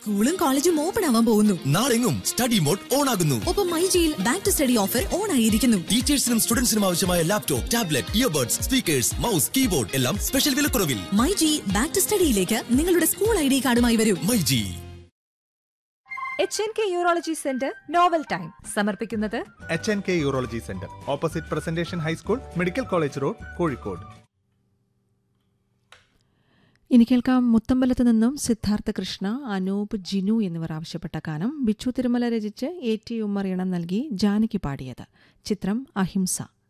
സ്കൂളും കോളേജും ഓപ്പൺ ആവാൻ പോകുന്നു നാളെങ്ങും സ്റ്റഡി മോഡ് ഓൺ ആകുന്നു ഒപ്പം മൈജിയിൽ back to study offer on ആയിരിക്കുന്നു ടീച്ചേഴ്സിനും സ്റ്റുഡൻസിനും ആവശ്യമായ laptop tablet earbuds speakers mouse keyboard എല്ലാം സ്പെഷ്യൽ വിലക്കുറവിൽ മൈജി ബാക്ക് ടു സ്റ്റഡിയിലേക്ക് നിങ്ങളുടെ സ്കൂൾ ഐ ഡി കാർഡുമായി വരൂ myG H N K urology centre novel time സമർപ്പിക്കുന്നത് H N K urology centre opposite presentation high school medical college road Kozhikode ഇനി കേൾക്കാം മുത്തമ്പലത്ത് നിന്നും സിദ്ധാർത്ഥ കൃഷ്ണ അനൂപ് ജിനു എന്നിവർ ആവശ്യപ്പെട്ട ഗാനം ബിച്ചു തിരുമല രചിച്ച് എ ടി ഉമ്മർ ഇണം നൽകി ജാനകി പാടിയത് ചിത്രം അഹിംസ